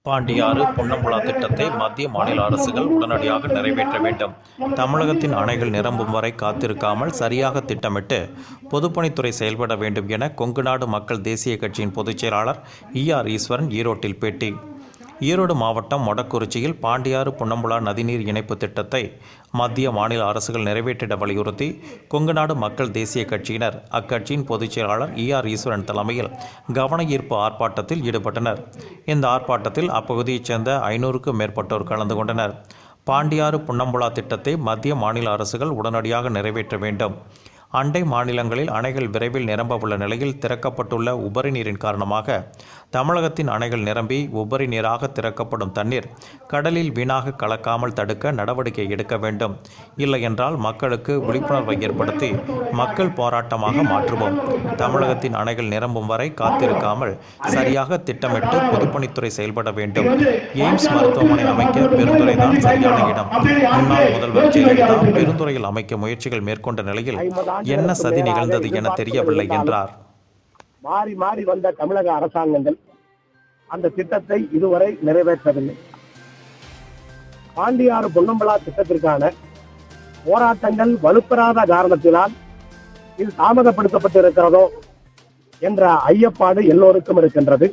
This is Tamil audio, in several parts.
பாண்டியாறு பொன்னம்புழா திட்டத்தை மத்திய மாநில அரசுகள் உடனடியாக நிறைவேற்ற வேண்டும் தமிழகத்தின் அணைகள் நிரம்பும் வரை காத்திருக்காமல் சரியாக திட்டமிட்டு பொதுப்பணித்துறை செயல்பட வேண்டும் என கொங்குநாடு மக்கள் தேசிய கட்சியின் பொதுச் செயலாளர் இ ஆர் ஈஸ்வரன் ஈரோட்டில் பேட்டி ஈரோடு மாவட்டம் மொடக்குறிச்சியில் பாண்டியாறு புன்னம்புழா நதிநீர் இணைப்பு திட்டத்தை மத்திய மாநில அரசுகள் நிறைவேற்றிட வலியுறுத்தி கொங்குநாடு மக்கள் தேசிய கட்சியினர் அக்கட்சியின் பொதுச் செயலாளர் இ ஆர் ஈஸ்வரன் தலைமையில் கவன ஈர்ப்பு ஆர்ப்பாட்டத்தில் ஈடுபட்டனர் இந்த ஆர்ப்பாட்டத்தில் அப்பகுதியைச் சேர்ந்த ஐநூறுக்கும் மேற்பட்டோர் கலந்து கொண்டனர் பாண்டியாறு புன்னம்புழா திட்டத்தை மத்திய மாநில அரசுகள் உடனடியாக நிறைவேற்ற வேண்டும் அண்டை மாநிலங்களில் அணைகள் விரைவில் நிரம்ப உள்ள நிலையில் திறக்கப்பட்டுள்ள உபரி நீரின் காரணமாக தமிழகத்தின் அணைகள் நிரம்பி உபரி நீராக திறக்கப்படும் தண்ணீர் கடலில் வீணாக கலக்காமல் தடுக்க நடவடிக்கை எடுக்க வேண்டும் இல்லையென்றால் மக்களுக்கு விழிப்புணர்வை ஏற்படுத்தி மக்கள் போராட்டமாக மாற்றுவோம் தமிழகத்தின் அணைகள் நிரம்பும் வரை காத்திருக்காமல் சரியாக திட்டமிட்டு பொதுப்பணித்துறை செயல்பட வேண்டும் எய்ம்ஸ் மருத்துவமனை அமைக்க பெருந்துறைதான் சரியான இடம் முன்னாள் முதல்வர் ஜெயலலிதா பெருந்துறையில் அமைக்க முயற்சிகள் மேற்கொண்ட நிலையில் என்ன சதி நிகழ்ந்தது என தெரியவில்லை என்றார் மாறி மாறி வந்த தமிழக அரசாங்கங்கள் அந்த திட்டத்தை இதுவரை நிறைவேற்றவில்லை பாண்டியாறு பொன்னம்பலா திட்டத்திற்கான போராட்டங்கள் வலுப்பெறாத காரணத்தினால் இது தாமதப்படுத்தப்பட்டிருக்கிறதோ என்ற ஐயப்பாடு எல்லோருக்கும் இருக்கின்றது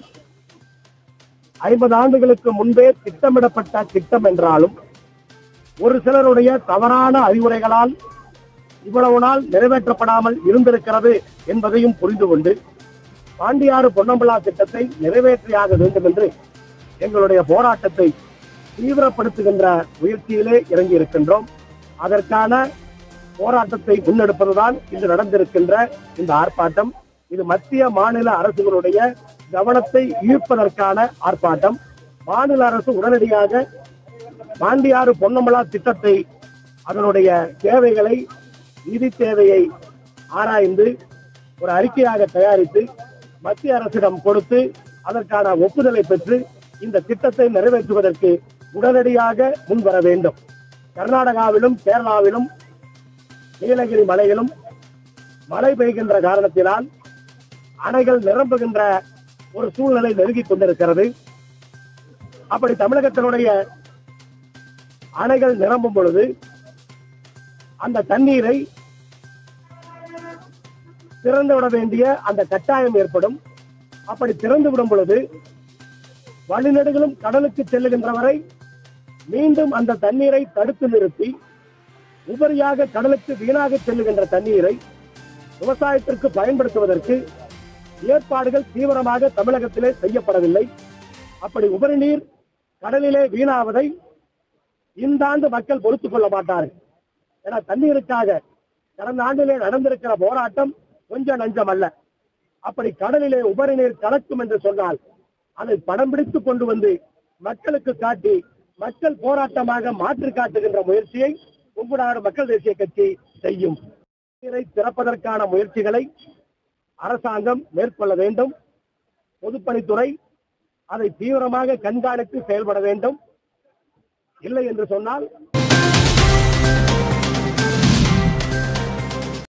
ஐம்பது ஆண்டுகளுக்கு முன்பே திட்டமிடப்பட்ட திட்டம் என்றாலும் ஒரு சிலருடைய தவறான அறிவுரைகளால் இவ்வளவு நாள் நிறைவேற்றப்படாமல் இருந்திருக்கிறது என்பதையும் புரிந்து கொண்டு பாண்டியாறு பொன்னம்பலா திட்டத்தை நிறைவேற்றியாக வேண்டும் என்று எங்களுடைய போராட்டத்தை தீவிரப்படுத்துகின்ற முயற்சியிலே இறங்கி இருக்கின்றோம் அதற்கான போராட்டத்தை முன்னெடுப்பதுதான் இன்று நடந்திருக்கின்ற இந்த ஆர்ப்பாட்டம் இது மத்திய மாநில அரசுகளுடைய கவனத்தை ஈர்ப்பதற்கான ஆர்ப்பாட்டம் மாநில அரசு உடனடியாக பாண்டியாறு பொன்னம்பலா திட்டத்தை அதனுடைய தேவைகளை நிதி தேவையை ஆராய்ந்து ஒரு அறிக்கையாக தயாரித்து மத்திய அரசிடம் கொடுத்து அதற்கான ஒப்புதலை பெற்று இந்த திட்டத்தை நிறைவேற்றுவதற்கு உடனடியாக முன்வர வேண்டும் கர்நாடகாவிலும் கேரளாவிலும் நீலகிரி மலையிலும் மழை பெய்கின்ற காரணத்தினால் அணைகள் நிரம்புகின்ற ஒரு சூழ்நிலை நெருங்கிக் கொண்டிருக்கிறது அப்படி தமிழகத்தினுடைய அணைகள் நிரம்பும் பொழுது அந்த தண்ணீரை திறந்து விட வேண்டிய அந்த கட்டாயம் ஏற்படும் அப்படி திறந்து விடும் பொழுது வழிநெடுகளும் கடலுக்கு செல்லுகின்ற வரை மீண்டும் அந்த தண்ணீரை தடுத்து நிறுத்தி உபரியாக கடலுக்கு வீணாக செல்லுகின்ற தண்ணீரை விவசாயத்திற்கு பயன்படுத்துவதற்கு ஏற்பாடுகள் தீவிரமாக தமிழகத்திலே செய்யப்படவில்லை அப்படி உபரி நீர் கடலிலே வீணாவதை இந்த ஆண்டு மக்கள் பொறுத்துக் கொள்ள மாட்டார்கள் ஏன்னா தண்ணீருக்காக கடந்த ஆண்டிலே நடந்திருக்கிற போராட்டம் கொஞ்சம் நஞ்சம் அல்ல அப்படி கடலிலே உபரி நீர் கலக்கும் என்று சொன்னால் அதை படம் பிடித்து கொண்டு வந்து மக்களுக்கு காட்டி மக்கள் போராட்டமாக மாற்றி காட்டுகின்ற முயற்சியை உங்குநாடு மக்கள் தேசிய கட்சி செய்யும் நீரை திறப்பதற்கான முயற்சிகளை அரசாங்கம் மேற்கொள்ள வேண்டும் பொதுப்பணித்துறை அதை தீவிரமாக கண்காணித்து செயல்பட வேண்டும் இல்லை என்று சொன்னால்